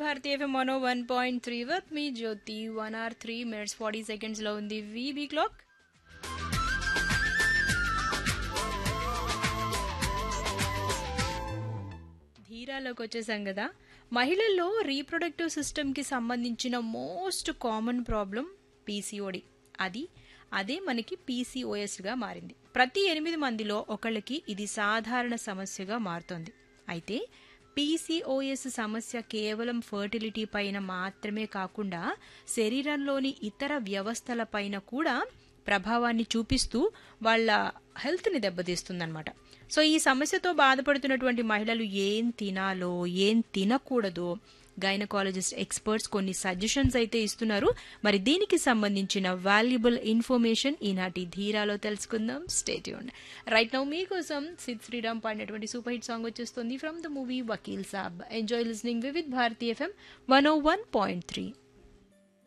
Bharati FM one one point three with me Jyothi one hour three minutes forty seconds లో ఉంది VB clock ధీరాలోకి వచ్చేసాం కదా మహిళల్లో రీప్రొడక్టివ్ సిస్టమ్కి సంబంధించిన మోస్ట్ కామన్ ప్రాబ్లం పీసీఓడి అది అదే మనకి పీసీఓఎస్గా మారింది ప్రతి ఎనిమిది మందిలో ఒకళ్ళకి ఇది సాధారణ సమస్యగా మారుతోంది అయితే పీసీఓఎస్ సమస్య కేవలం ఫర్టిలిటీ పైన మాత్రమే కాకుండా శరీరంలోని ఇతర వ్యవస్థల పైన కూడా ప్రభావాన్ని చూపిస్తూ వాళ్ళ హెల్త్ని దెబ్బతీస్తుందన్నమాట సో ఈ సమస్యతో బాధపడుతున్నటువంటి మహిళలు ఏం తినాలో ఏం తినకూడదో గైనకాలజిస్ట్ ఎక్స్పర్ట్స్ కొన్ని సజెషన్స్ అయితే ఇస్తున్నారు మరి దీనికి సంబంధించిన వాల్యుబుల్ ఇన్ఫర్మేషన్ ఈనాటి ధీరాలో తెలుసుకుందాం స్టేట్యూన్ రైట్ నౌ మీకోసం సిద్ శ్రీరామ్ పాడినటువంటి సూపర్ హిట్ సాంగ్ వచ్చేస్తుంది from the movie Vakeel Saab enjoy listening Vividh Bharati FM one O one point three